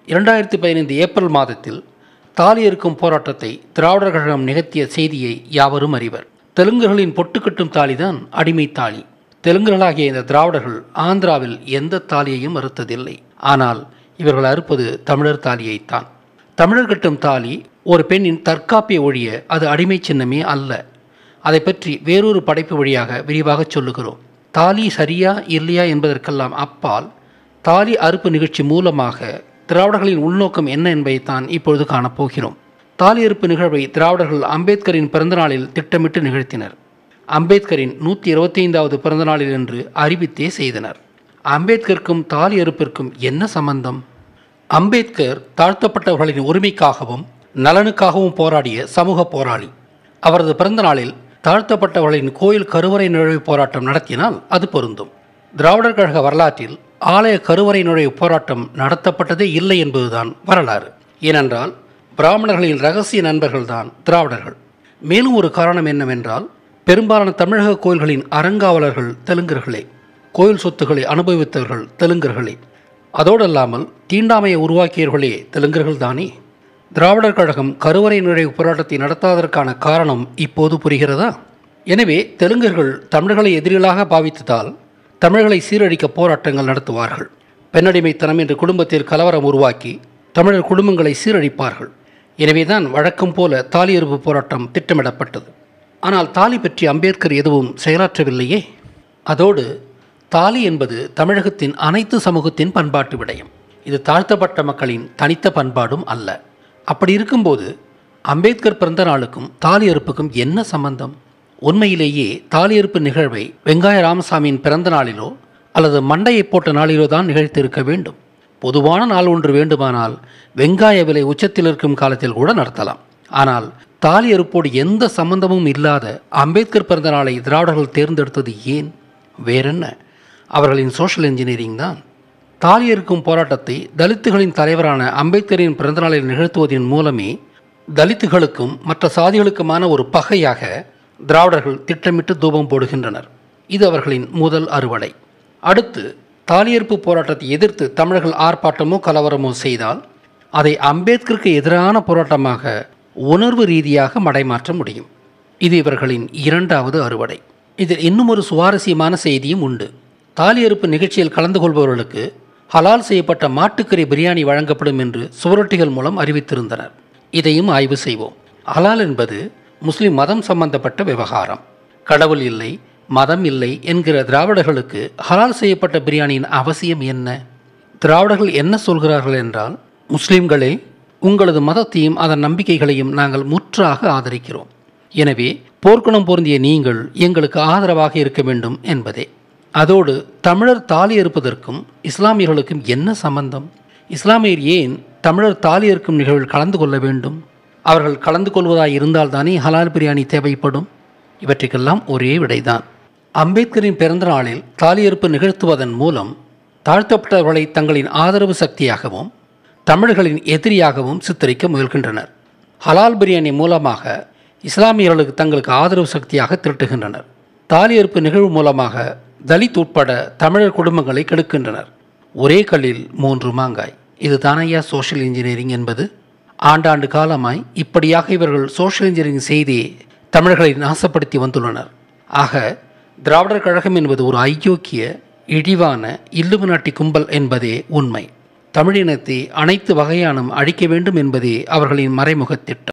இரண்டாயிரத்தி பதினைந்து ஏப்ரல் மாதத்தில் தாலி இருக்கும் போராட்டத்தை திராவிடர் கழகம் நிகழ்த்திய செய்தியை யாவரும் அறிவர் தெலுங்குகளின் பொட்டுக்கட்டும் தாலிதான் அடிமை தாலி தெலுங்குகளாகிய இந்த திராவிடர்கள் ஆந்திராவில் எந்த தாலியையும் மறுத்ததில்லை ஆனால் இவர்கள் அறுப்பது தமிழர் தாலியைத்தான் தமிழர் கட்டும் தாலி ஒரு பெண்ணின் தற்காப்பிய ஒழிய அது அடிமை சின்னமே அல்ல அதை பற்றி வேறொரு படைப்பு வழியாக விரிவாக சொல்லுகிறோம் தாலி சரியா இல்லையா என்பதற்கெல்லாம் அப்பால் தாலி அறுப்பு நிகழ்ச்சி மூலமாக திராவிடர்களின் உள்நோக்கம் என்ன என்பதைத்தான் இப்பொழுது காணப்போகிறோம் தாலி அறுப்பு நிகழ்வை திராவிடர்கள் அம்பேத்கரின் பிறந்தநாளில் திட்டமிட்டு நிகழ்த்தினர் அம்பேத்கரின் நூற்றி இருபத்தைந்தாவது பிறந்தநாளில் என்று அறிவித்தே செய்தனர் அம்பேத்கருக்கும் தாலி அறுப்பிற்கும் என்ன சம்பந்தம் அம்பேத்கர் தாழ்த்தப்பட்டவர்களின் உரிமைக்காகவும் நலனுக்காகவும் போராடிய சமூக போராளி அவரது பிறந்த நாளில் தாழ்த்தப்பட்டவர்களின் கோயில் கருவறை நுழைவு போராட்டம் நடத்தினால் அது பொருந்தும் திராவிடர் கழக வரலாற்றில் ஆலய கருவறை நுழைவு போராட்டம் நடத்தப்பட்டதே இல்லை என்பதுதான் வரலாறு ஏனென்றால் பிராமணர்களின் ரகசிய நண்பர்கள்தான் திராவிடர்கள் மேலும் ஒரு காரணம் என்னவென்றால் பெரும்பாலான தமிழக கோயில்களின் அறங்காவலர்கள் தெலுங்கர்களே கோயில் சொத்துக்களை அனுபவித்தவர்கள் தெலுங்கர்களே அதோடல்லாமல் தீண்டாமையை உருவாக்கியவர்களே தெலுங்கர்கள் தானே திராவிடர் கழகம் கருவறை நுழைவு போராட்டத்தை நடத்தாததற்கான காரணம் இப்போது புரிகிறதா எனவே தெலுங்கர்கள் தமிழர்களை எதிரிகளாக பாவித்ததால் தமிழர்களை சீரழிக்க போராட்டங்கள் நடத்துவார்கள் பெண்ணடிமைத்தனம் என்ற குடும்பத்தில் கலவரம் உருவாக்கி தமிழர் குடும்பங்களை சீரழிப்பார்கள் எனவேதான் வழக்கம் போல தாலி எறுப்பு போராட்டம் திட்டமிடப்பட்டது ஆனால் தாலி பற்றி அம்பேத்கர் எதுவும் செயலாற்றவில்லையே அதோடு தாலி என்பது தமிழகத்தின் அனைத்து சமூகத்தின் பண்பாட்டு விடயம் இது தாழ்த்தப்பட்ட மக்களின் தனித்த பண்பாடும் அல்ல அப்படி இருக்கும்போது அம்பேத்கர் பிறந்த நாளுக்கும் தாலி அறுப்புக்கும் என்ன சம்பந்தம் உண்மையிலேயே தாலி அறுப்பு நிகழ்வை வெங்காய ராமசாமியின் பிறந்த நாளிலோ அல்லது மண்டையை போட்ட நாளிலோ தான் நிகழ்த்தியிருக்க வேண்டும் பொதுவான நாள் ஒன்று வேண்டுமானால் வெங்காய விலை உச்சத்தில் இருக்கும் காலத்தில் கூட நடத்தலாம் ஆனால் தாலி அறுப்போடு எந்த சம்பந்தமும் இல்லாத அம்பேத்கர் பிறந்த நாளை திராவிடர்கள் தேர்ந்தெடுத்தது ஏன் வேறென்ன அவர்களின் சோஷியல் இன்ஜினியரிங் தான் தாலி அறுக்கும் போராட்டத்தை தலித்துகளின் தலைவரான அம்பேத்கரின் பிறந்தநாளில் நிகழ்த்துவதன் மூலமே தலித்துகளுக்கும் மற்ற சாதிகளுக்குமான ஒரு பகையாக திராவிடர்கள் திட்டமிட்டு தூபம் போடுகின்றனர் இது அவர்களின் முதல் அறுவடை அடுத்து தாலியறுப்பு போராட்டத்தை எதிர்த்து தமிழர்கள் ஆர்ப்பாட்டமோ கலவரமோ செய்தால் அதை அம்பேத்கருக்கு எதிரான போராட்டமாக உணர்வு ரீதியாக மடைமாற்ற முடியும் இது இவர்களின் இரண்டாவது அறுவடை இதில் இன்னும் ஒரு சுவாரஸ்யமான செய்தியும் உண்டு தாலியறுப்பு நிகழ்ச்சியில் கலந்து கொள்பவர்களுக்கு ஹலால் செய்யப்பட்ட மாட்டுக்கறி பிரியாணி வழங்கப்படும் என்று சுவரொட்டிகள் மூலம் அறிவித்திருந்தனர் இதையும் ஆய்வு செய்வோம் ஹலால் என்பது முஸ்லிம் மதம் சம்பந்தப்பட்ட விவகாரம் கடவுள் இல்லை மதம் இல்லை என்கிற திராவிடர்களுக்கு ஹலால் செய்யப்பட்ட பிரியாணியின் அவசியம் என்ன திராவிடர்கள் என்ன சொல்கிறார்கள் என்றால் முஸ்லிம்களே உங்களது மதத்தையும் அதன் நம்பிக்கைகளையும் நாங்கள் முற்றாக ஆதரிக்கிறோம் எனவே போர்க்குணம் பொருந்திய நீங்கள் எங்களுக்கு ஆதரவாக இருக்க வேண்டும் என்பதே அதோடு தமிழர் தாலி அறுப்பதற்கும் இஸ்லாமியர்களுக்கும் என்ன சம்பந்தம் இஸ்லாமியர் ஏன் தமிழர் தாலி அறுக்கும் நிகழ்வில் கலந்து கொள்ள வேண்டும் அவர்கள் கலந்து கொள்வதாய் இருந்தால்தானே ஹலால் பிரியாணி தேவைப்படும் இவற்றுக்கெல்லாம் ஒரே விடைதான் அம்பேத்கரின் பிறந்த நாளில் தாலியறுப்பு நிகழ்த்துவதன் மூலம் தாழ்த்தப்பட்டவர்களை தங்களின் ஆதரவு சக்தியாகவும் தமிழர்களின் எதிரியாகவும் சித்தரிக்க முயல்கின்றனர் ஹலால் பிரியாணி மூலமாக இஸ்லாமியர்களுக்கு தங்களுக்கு ஆதரவு சக்தியாக திரட்டுகின்றனர் தாலியறுப்பு நிகழ்வு மூலமாக தலித் உட்பட தமிழர் குடும்பங்களை கெடுக்கின்றனர் ஒரே கல்லில் மூன்று மாங்காய் இது தானையா சோஷியல் இன்ஜினியரிங் என்பது ஆண்டாண்டு காலமாய் இப்படியாக இவர்கள் சோஷியல் இன்ஜினியரிங் செய்தே தமிழர்களை நாசப்படுத்தி வந்துள்ளனர் ஆக திராவிடர் கழகம் என்பது ஒரு ஐயோக்கிய இழிவான இல்லுமினாட்டி கும்பல் என்பதே உண்மை தமிழினத்தை அனைத்து வகையானும் அழிக்க வேண்டும் என்பதே அவர்களின் மறைமுக திட்டம்